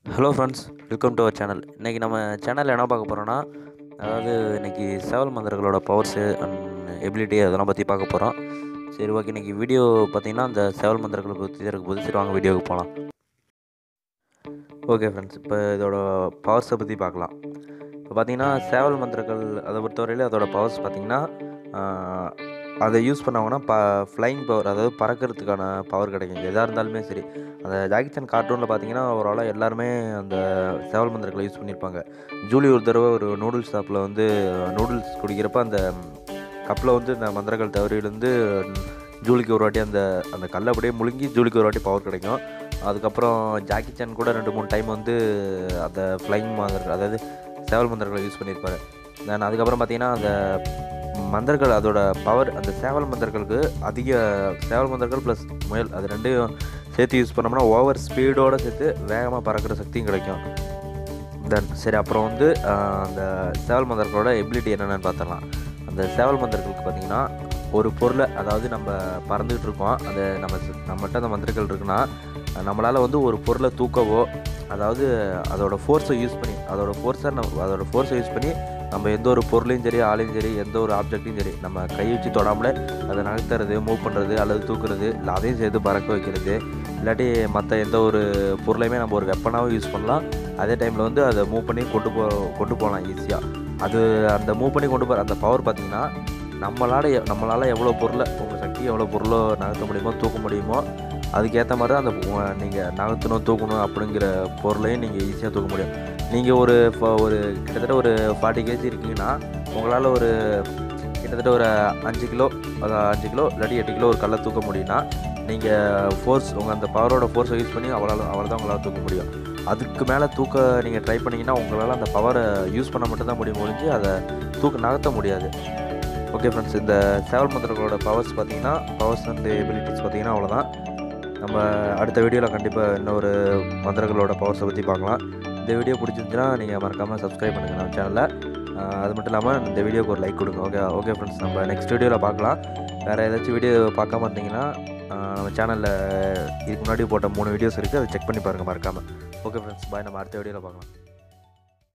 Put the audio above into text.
hello friends welcome to our channel இன்றைக்கி நம்ம சேனலில் என்ன பார்க்க போகிறோன்னா அதாவது இன்றைக்கி சேவல் மந்திரங்களோட பவர்ஸு அண்ட் எபிலிட்டி அதெல்லாம் பற்றி பார்க்க போகிறோம் சரி ஓகே இன்றைக்கி வீடியோ பார்த்தீங்கன்னா அந்த சேவல் மந்திரங்களை பற்றி இருக்க போது சரி வாங்க வீடியோவுக்கு போகலாம் ஓகே ஃப்ரெண்ட்ஸ் இப்போ இதோட பவர்ஸை பற்றி பார்க்கலாம் இப்போ பார்த்தீங்கன்னா சேவல் மந்திரங்கள் அதை பொறுத்தவரையில் அதோட பவர்ஸ் பார்த்தீங்கன்னா ஆஹ், அதை யூஸ் பண்ணவங்கன்னா ப ஃப்ளைங் பவர் அதாவது பறக்கிறதுக்கான பவர் கிடைக்கும் எதாக இருந்தாலுமே சரி அந்த ஜாக்கி சான் கார்ட்டூனில் பார்த்தீங்கன்னா ஓவராலாக எல்லாருமே அந்த சேவல் மந்திரங்களை யூஸ் பண்ணியிருப்பாங்க ஜூலி ஒரு தடவை ஒரு நூடுல்ஸ் ஷாப்பில் வந்து நூடுல்ஸ் குடிக்கிறப்ப அந்த கப்பில் வந்து இந்த மந்திரங்கள் தவறியிலேருந்து ஜூலிக்கு ஒரு வாட்டி அந்த அந்த கல்லை அப்படியே முழுங்கி ஜூலிக்கு ஒரு வாட்டி பவர் கிடைக்கும் அதுக்கப்புறம் ஜாக்கி சான் கூட ரெண்டு மூணு டைம் வந்து அந்த ஃப்ளைங் மந்திரங்கள் அதாவது சேவல் மந்திரங்களை யூஸ் பண்ணியிருப்பாரு தென் அதுக்கப்புறம் பார்த்தீங்கன்னா அந்த மந்திரங்கள் அதோட பவர் அந்த சேவல் மந்திரங்களுக்கு அதிக சேவல் மந்திரங்கள் ப்ளஸ் முயல் அது ரெண்டையும் சேர்த்து யூஸ் பண்ணோம்னா ஓவர் ஸ்பீடோடு சேர்த்து வேகமாக பறக்கிற சக்தியும் கிடைக்கும் தென் சரி அப்புறம் வந்து ஆஹ், அந்த சேவல் மந்திரங்களோட எபிலிட்டி என்னென்னு பார்த்துடலாம் அந்த சேவல் மந்திரங்களுக்கு பார்த்தீங்கன்னா ஒரு பொருளை அதாவது நம்ம பறந்துக்கிட்டு இருக்கோம் அந்த நம்ம ச- நம்மகிட்ட அந்த மந்திரங்கள் இருக்குன்னா நம்மளால் வந்து ஒரு பொருளை தூக்கவோ அதாவது அதோட ஃபோர்ஸை யூஸ் பண்ணி அதோட ஃபோர்ஸை நம்ம அதோட ஃபோர்ஸை யூஸ் பண்ணி நம்ம எந்த ஒரு பொருளையும் சரி ஆளையும் சரி எந்த ஒரு ஆப்ஜெக்ட்டையும் சரி நம்ம கை வச்சு தொடாமலே அதை நகர்த்துறது மூவ் பண்ணுறது அல்லது தூக்குறது இல்லை அதையும் சேர்த்து பறக்க வைக்கிறது இல்லாட்டி மற்ற எந்த ஒரு பொருளையுமே நம்ம ஒரு வெப்பனாகவும் யூஸ் பண்ணலாம் அதே டைமில் வந்து அதை மூவ் பண்ணி கொண்டு போ கொண்டு போகலாம் ஈஸியாக அது அந்த மூவ் பண்ணி கொண்டு போகிற அந்த பவர் பார்த்திங்கன்னா நம்மளால் எ- நம்மளால் எவ்வளோ பொருளை உங்கள் சக்தி எவ்வளோ பொருளோ நகர்த்த முடியுமோ தூக்க முடியுமோ அதுக்கேற்ற மாதிரி தான் அந்த நீங்கள் நகர்த்தணும் தூக்கணும் அப்படிங்கிற பொருளையும் நீங்கள் ஈஸியாக தூக்க முடியும் நீங்கள் ஒரு ஃப- ஒரு கிட்டத்தட்ட ஒரு ஃபார்ட்டி கேஜி இருக்கீங்கன்னா உங்களால் ஒரு கிட்டத்தட்ட ஒரு அஞ்சு கிலோ அதான் அஞ்சு கிலோ இல்லாட்டி எட்டு கிலோ ஒரு கல்லை தூக்க முடியும்னா நீங்கள் ஃபோர்ஸ் உங்கள் அந்த பவரோட ஃபோர்ஸை யூஸ் பண்ணி அவ்வளோ அவ்வளோ தான் உங்களால் தூக்க முடியும் அதுக்கு மேலே தூக்க நீங்கள் ட்ரை பண்ணிங்கன்னா உங்களால் அந்த பவரை யூஸ் பண்ண மட்டும்தான் முடியும் ஒழிஞ்சு அதை தூக்க நகர்த்த முடியாது ஓகே ஃப்ரெண்ட்ஸ் இந்த சேவல் மந்திரங்களோட பவர்ஸ் பார்த்தீங்கன்னா பவர்ஸ் அண்ட் எபிலிட்டிஸ் பார்த்தீங்கன்னா அவ்வளோதான் நம்ம அடுத்த வீடியோவில் கண்டிப்பாக இன்னொரு மந்திரங்களோட பவர்ஸை பற்றி பார்க்கலாம் இந்த வீடியோ பிடிச்சிருந்துச்சுன்னா நீங்கள் மறக்காமல் சப்ஸ்கிரைப் பண்ணுங்கள் நம்ம சேனலில் அது மட்டும் இல்லாமல் இந்த வீடியோக்கு ஒரு லைக் கொடுங்க ஓகே ஓகே ஃப்ரெண்ட்ஸ் நம்ம நெக்ஸ்ட் வீடியோவில் பார்க்கலாம் வேறு ஏதாச்சும் வீடியோ பார்க்காம இருந்தீங்கன்னா ஆஹ், நம்ம சேனலில் இதுக்கு முன்னாடி போட்ட மூணு வீடியோஸ் இருக்குது அதை செக் பண்ணி பாருங்கள் மறக்காமல் ஓகே ஃப்ரெண்ட்ஸ் பாய் நம்ம அடுத்த வீடியோவில் பார்க்கலாம்